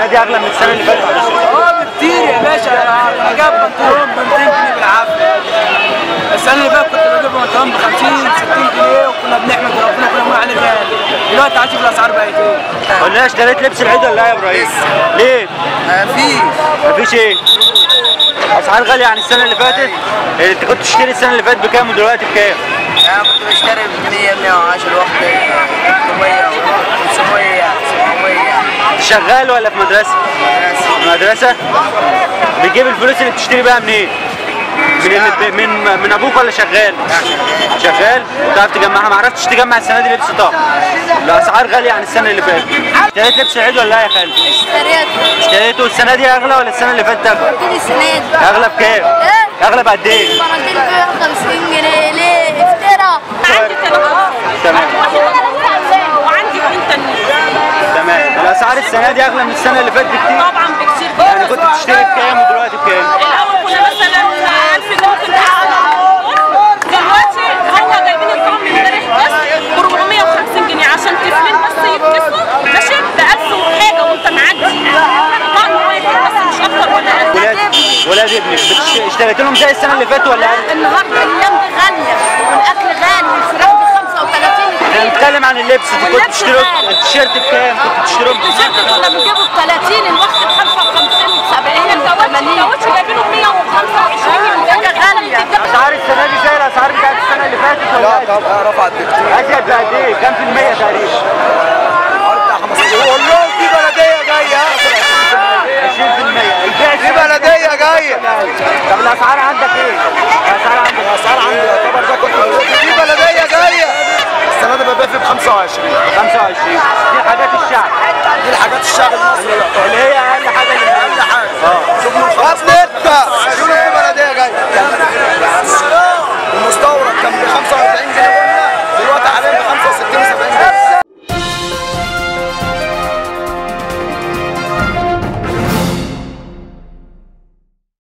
السنه دي اغلى من السنه اللي فاتت اه بكتير يا باشا انا جايب بنطلون ب 200 جنيه بالعافيه السنه اللي فاتت كنت بجيب بنطلون ب 50 60 جنيه وكنا بنحمد ربنا كنا بنقول عليه غالي دلوقتي عايز الاسعار بقت ايه؟ قول لنا اشتريت لبس العيد ولا لا يا ابراهيم؟ ليه؟ مفيش مفيش ايه؟ اسعار غاليه عن السنه اللي فاتت انت كنت تشتري السنه اللي فاتت بكام ودلوقتي بكام؟ انا كنت بشتري ب 100 110 واحد 300 500 700 شغال ولا في مدرسه؟ في مدرسه؟ بتجيب الفلوس اللي بتشتري بيها منين؟ من اللي ب- من من ابوك ولا شغال؟ شغال وتعرف تجمعها ما عرفتش تجمع السنه دي لبس طقم الاسعار غاليه عن السنه اللي فاتت اشتريت لبس العيد ولا لا يا خالد؟ اشتريت اشتريته السنه دي اغلى ولا السنه اللي فاتت اغلى؟ قلت لي السنه دي اغلى بكام؟ ايه؟ اغلى بقد ايه؟ البناطيل ب 50 جنيه ليه؟ افترى عندي ثلاثة تمام وعندي اثنين تانيين تمام الاسعار السنه دي اغلى من السنه اللي فاتت بكتير طبعا بكتير جدا يعني كنت بتشتري بكام ودلوقتي بكام؟ الاول كنا مثلا 1000 جنيه في العالم دلوقتي هو جايبين الطعم امبارح بس ب 450 جنيه عشان طفلين بس يتكسوا ماشي ب 1000 وحاجه وانت معدي طعم واحد بس مش اكتر ولا اقل ولاد ولاد ابنك بتش- اشتريت لهم زي السنه اللي فاتت ولا اقل؟ النهارده الايام دي غاليه والاكل غالي والفراخ ب 35 احنا جنيه بنتكلم عن اللبس انت كنت واللبس بتشتري غالي. التيشيرت بكام؟ كنت بتشتري التيشيرت كنا بنجيبه ب